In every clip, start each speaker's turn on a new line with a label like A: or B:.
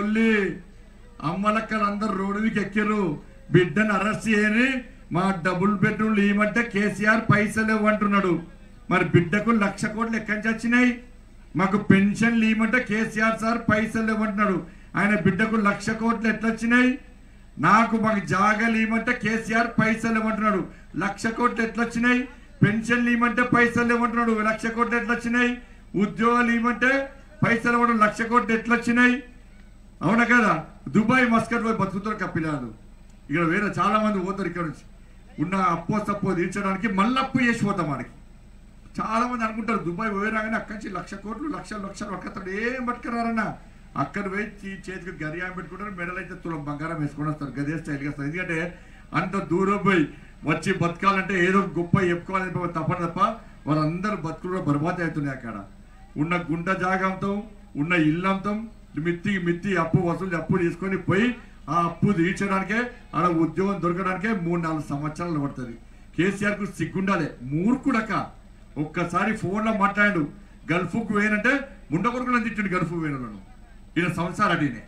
A: లొల్లి అమ్మలక్కలు అందరు రోడ్డు మీకు ఎక్కిర్రు బిడ్డను అరెస్ట్ చేయని మా డబుల్ బెడ్రూమ్లు ఇవ్వమంటే కేసీఆర్ పైసలు ఇవ్వంటున్నాడు మరి బిడ్డకు లక్ష కోట్లు ఎక్కడి నుంచి వచ్చినాయి మాకు పెన్షన్లు ఇవ్వమంటే కేసీఆర్ సార్ పైసలు ఇవ్వమంటున్నాడు ఆయన బిడ్డకు లక్ష కోట్లు ఎట్లా వచ్చినాయి నాకు మాకు జాగాలు ఇవ్వమంటే కేసీఆర్ పైసలు ఇవ్వమంటున్నాడు లక్ష కోట్లు ఎట్లా వచ్చినాయి పెన్షన్లు ఇవ్వమంటే పైసలు ఇవ్వమంటున్నాడు లక్ష కోట్లు ఎట్లా వచ్చినాయి ఉద్యోగాలు ఇవ్వమంటే పైసలు ఇవ్వడం లక్ష కోట్లు ఎట్లా వచ్చినాయి అవునా కదా దుబాయ్ మస్కట్ పోయి బతుకుతారు కప్పిలాదు ఇక్కడ వేరే చాలా మంది పోతారు ఇక్కడ నుంచి ఉన్న అప్పో సప్పో తీర్చడానికి మళ్ళీ అప్పు చేసి పోతాం మనకి చాలా మంది అనుకుంటారు దుబాయ్ పోయి రాగానే అక్కడి నుంచి లక్ష కోట్లు లక్షలు లక్షలు పట్టుకొస్తాడు ఏం పట్టుకురారన్న అక్కడ పోయి చీ- చేతికి గరియాం పెట్టుకుంటారు మెడల్ అయితే తులం బంగారం వేసుకొని వస్తారు గదే స్టైల్గా వస్తారు ఎందుకంటే అంత దూరం పోయి వచ్చి బతకాలంటే ఏదో గొప్ప చెప్పుకోవాలని చెప్పి తప్ప తప్ప వాళ్ళందరూ బతుకులు కూడా బర్బాద్ అవుతున్నాయి అక్కడ ఉన్న గుంట జాగంతో ఉన్న ఇల్లంతం మిత్తి మిత్తి అప్పు వసూలు అప్పు తీసుకొని పోయి ఆ అప్పు తీర్చడానికే ఆడ ఉద్యోగం దొరకడానికే మూడు నాలుగు సంవత్సరాలు పడుతుంది కేసీఆర్ కు సిగ్గుండాలి మూర్ఖుడక ఒక్కసారి ఫోన్ లో మాట్లాడు గల్ఫ్కు వేయనంటే ముండకొడుకులను తిట్టిండు గల్ఫ్ వేయలను ఈయన సంసారం అడిగినే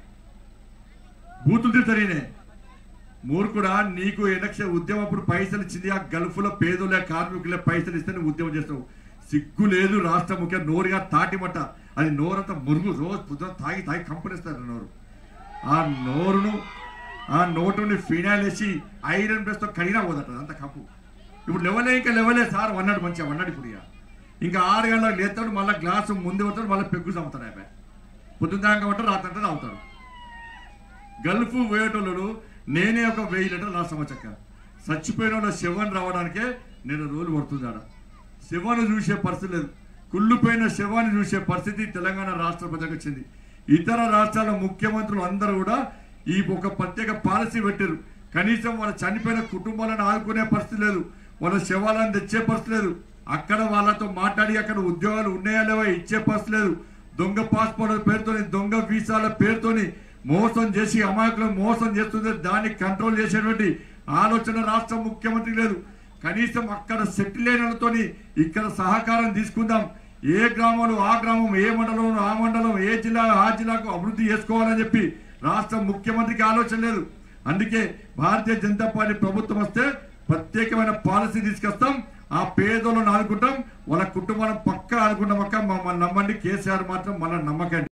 A: బూతులు తిడతారు మూర్ఖుడా నీకు ఎలక్షన్ ఉద్యమం అప్పుడు పైసలు ఇచ్చింది ఆ గల్ఫ్లో పేదలే కార్మికులే పైసలు ఇస్తే నువ్వు ఉద్యమం చేస్తావు సిగ్గు లేదు రాష్ట్ర ముఖ్య నోరుగా తాటిమట అది నోరంతా మురుగు రోజు పొద్దున తాగి తాగి కంపనిస్తారు నోరు ఆ నోరును ఆ నోటుని ఫినాయిల్ వేసి ఐరన్ బ్రష్తో కడిగినా పోదట అంత కప్పు ఇప్పుడు లెవలే ఇంకా లెవలే సార్ వన్నాడు మంచిగా వన్నాడు ఇప్పుడు ఇక. ఇంకా ఆరు గంటలకు లేస్తాడు మళ్ళీ గ్లాసు ముందు పోతాడు మళ్ళీ పెగ్గు చంపుతాడు అయిపోయి పొద్దున్న దాకా ఉంటాడు రాత్రి అంటే తాగుతాడు గల్ఫ్ పోయేటోళ్ళు నేనే ఒక వెయ్యి లీటర్ నా సమచక్క చచ్చిపోయిన వాళ్ళ శవం రావడానికే నేను రోజులు పడుతుంది ఆడ శవాన్ని చూసే పరిస్థితి లేదు కుళ్ళిపోయిన శవాన్ని చూసే పరిస్థితి తెలంగాణ రాష్ట్ర ప్రజలకు వచ్చింది ఇతర రాష్ట్రాల ముఖ్యమంత్రులు అందరూ కూడా ఈ ఒక ప్రత్యేక పాలసీ పెట్టారు కనీసం వాళ్ళ చనిపోయిన కుటుంబాలను ఆదుకునే పరిస్థితి లేదు వాళ్ళ శవాలను తెచ్చే పరిస్థితి లేదు అక్కడ వాళ్ళతో మాట్లాడి అక్కడ ఉద్యోగాలు ఉన్నాయా లేవా ఇచ్చే పరిస్థితి లేదు దొంగ పాస్పోర్ట్ పేరుతోని దొంగ వీసాల పేరుతోని మోసం చేసి అమాయకులను మోసం చేస్తుంది దాన్ని కంట్రోల్ చేసేటువంటి ఆలోచన రాష్ట్ర ముఖ్యమంత్రి లేదు కనీసం అక్కడ సెటిల్ అయిన వాళ్ళతోని ఇక్కడ సహకారం తీసుకుందాం ఏ గ్రామంలో ఆ గ్రామం ఏ మండలం ఆ మండలం ఏ జిల్లా ఆ జిల్లాకు అభివృద్ధి చేసుకోవాలని చెప్పి రాష్ట్ర ముఖ్యమంత్రికి ఆలోచన లేదు అందుకే భారతీయ జనతా పార్టీ ప్రభుత్వం వస్తే ప్రత్యేకమైన పాలసీ తీసుకొస్తాం ఆ పేదోళ్ళని ఆదుకుంటాం వాళ్ళ కుటుంబాలను పక్కా ఆదుకుంటాం అక్క మమ్మల్ని నమ్మండి కేసీఆర్ మాత్రం మన నమ్మకండి